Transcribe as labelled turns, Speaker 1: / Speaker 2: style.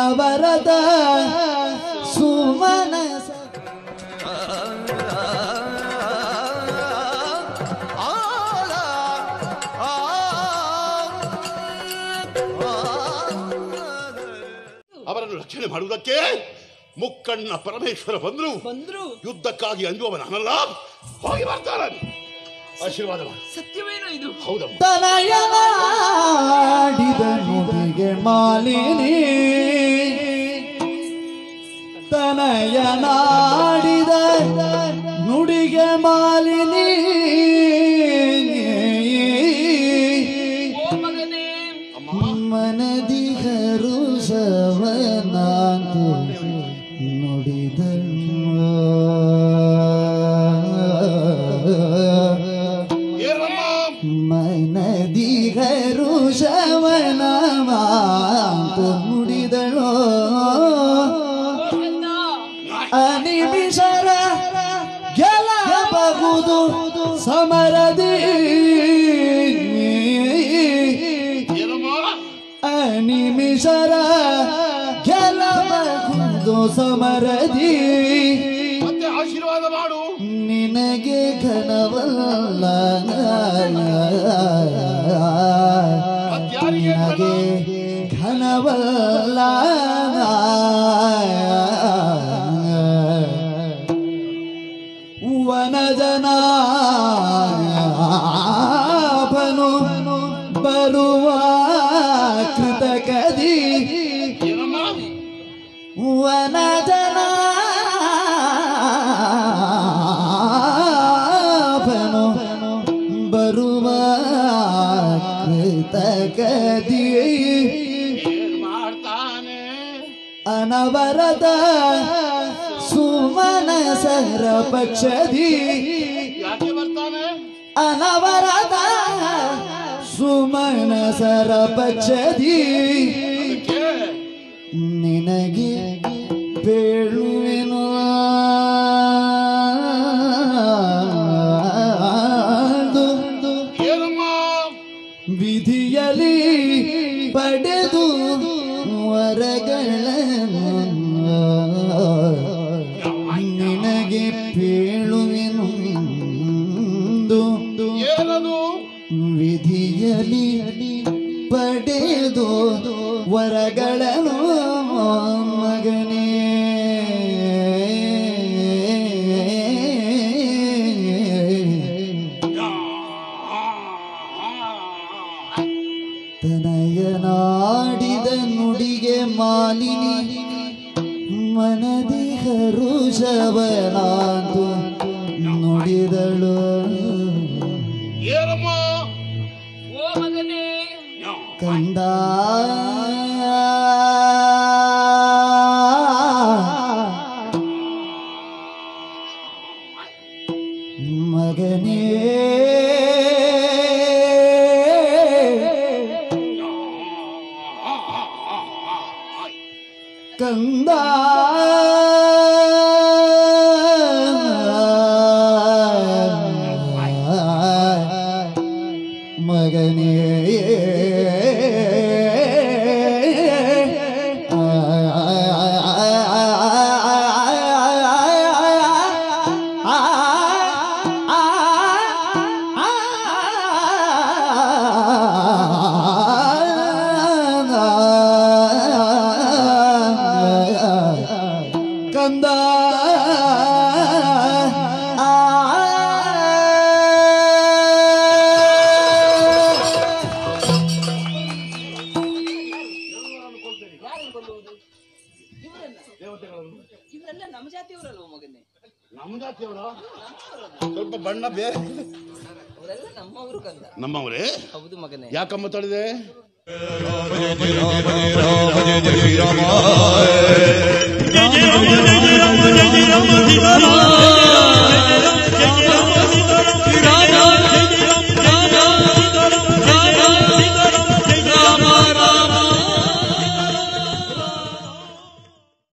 Speaker 1: ಅನವರದ ಸುಮನ
Speaker 2: ಅವರನ್ನು ರಕ್ಷಣೆ ಮಾಡುವುದಕ್ಕೆ ಮುಕ್ಕಣ್ಣ ಪರಮೇಶ್ವರ ಬಂದ್ರು
Speaker 3: ಬಂದ್ರು
Speaker 2: ಯುದ್ಧಕ್ಕಾಗಿ ಅಂಜುವವ ನಾನಲ್ಲ ಹೋಗಿ ಬರ್ತಾರ ಆಶೀರ್ವಾದ ಮಾಡು
Speaker 3: ಸತ್ಯವೇನೋ ಇದು
Speaker 2: ಹೌದಮ್ಮ
Speaker 1: ತನಯನಾಡಿದ ನುಡಿಗೆ ಮಾಲಿನಿ ತನಯನಾಡಿದ ನುಡಿಗೆ ಮಾಲಿನಿ
Speaker 3: ಓ ಮಗನೇ
Speaker 1: ಮನದಿ ಹರುಷವನಾಂತು ನುಡಿದನು
Speaker 2: ಏನಮ್ಮ
Speaker 1: ಮನದಿ ಹರುಷವನ ಮಾತು ನುಡಿದಳೋ
Speaker 3: ಓ ಕಂದ
Speaker 1: ಅನಿಮಿಷರ ಗೆಲ್ಲಬಹುದು ಸಮರದಿ
Speaker 2: ಏನಮ್ಮ
Speaker 1: ಅನಿಮಿಷರ ಗೆಲ್ಲಬಹುದು ಸಮರದಿ
Speaker 2: ಮತ್ತೆ ಆಶೀರ್ವಾದ ಮಾಡು
Speaker 1: ನಿನಗೆ ಘನವಲ್ಲ
Speaker 2: ಮತ್ಯಾರಿಗೆ ಘನ?
Speaker 1: ನಿನಗೆ ಘನವಲ್ಲ ವನಜನಾಭನು ಬರುವ ಕೃತಕದಿ
Speaker 2: ಏನಮ್ಮ
Speaker 1: ವನಜನಾಭನು ಬರುವ ಕೃತಕದಿ
Speaker 2: ಏನ್ ಮಾಡ್ತಾನೆ
Speaker 1: ಅನವರದ ಸುಮನಸರ ಪಕ್ಷದಿ
Speaker 2: ಯಾಕೆ ಬರ್ತಾನೆ
Speaker 1: ಅನವರದ ಸುಮನಸರ ಪಕ್ಷದಿ
Speaker 2: ಅದಕ್ಕೆ
Speaker 1: ನಿನಗೆ ಬೇಳುವೆನು
Speaker 2: ಏನಮ್ಮ
Speaker 1: ವಿಧಿಯಲಿ ಪಡೆದು ವರಗಳನ್ನು ನಿನಗೆ ಪೇಳುವೆನು
Speaker 2: ಏನದು
Speaker 1: ವಿಧಿಯಲಿ ಪಡೆದು ವರಗಳನ್ನು ಮಗನೇ ತನಯನಾಡಿದ ನುಡಿಗೆ ಮಾಲಿನಿ ಮನದಿ ಹರುಷವನಾಂತು ನುಡಿದಳು
Speaker 2: ಏನಮ್ಮ
Speaker 3: ಓ ಮಗನೇ
Speaker 1: ಕಂದ ಮಗನೇ ಕಂದ ಮಗನೇ ಕಂದ
Speaker 3: ಯಾರನ್ನು ಕೊಲ್ಲುವುದು ಇವರನ್ನ ಇವರೆಲ್ಲ ನಮ್ಮ ಜಾತಿಯವರಲ್ವ ಮಗನೇ
Speaker 2: ನಮ್ಮ ಜಾತಿಯವರ ಸ್ವಲ್ಪ ಬಣ್ಣ ಬೇರೆ
Speaker 3: ಅವರೆಲ್ಲ ನಮ್ಮವರು ಕಂದ
Speaker 2: ನಮ್ಮವರೇ
Speaker 3: ಹೌದು ಮಗನೇ
Speaker 2: ಯಾಕಮ್ಮ ತೊಳೆದೆ
Speaker 4: ರಾಮ ಜಯ ರಾಮ ಜಯ ಶ್ರೀರಾಮ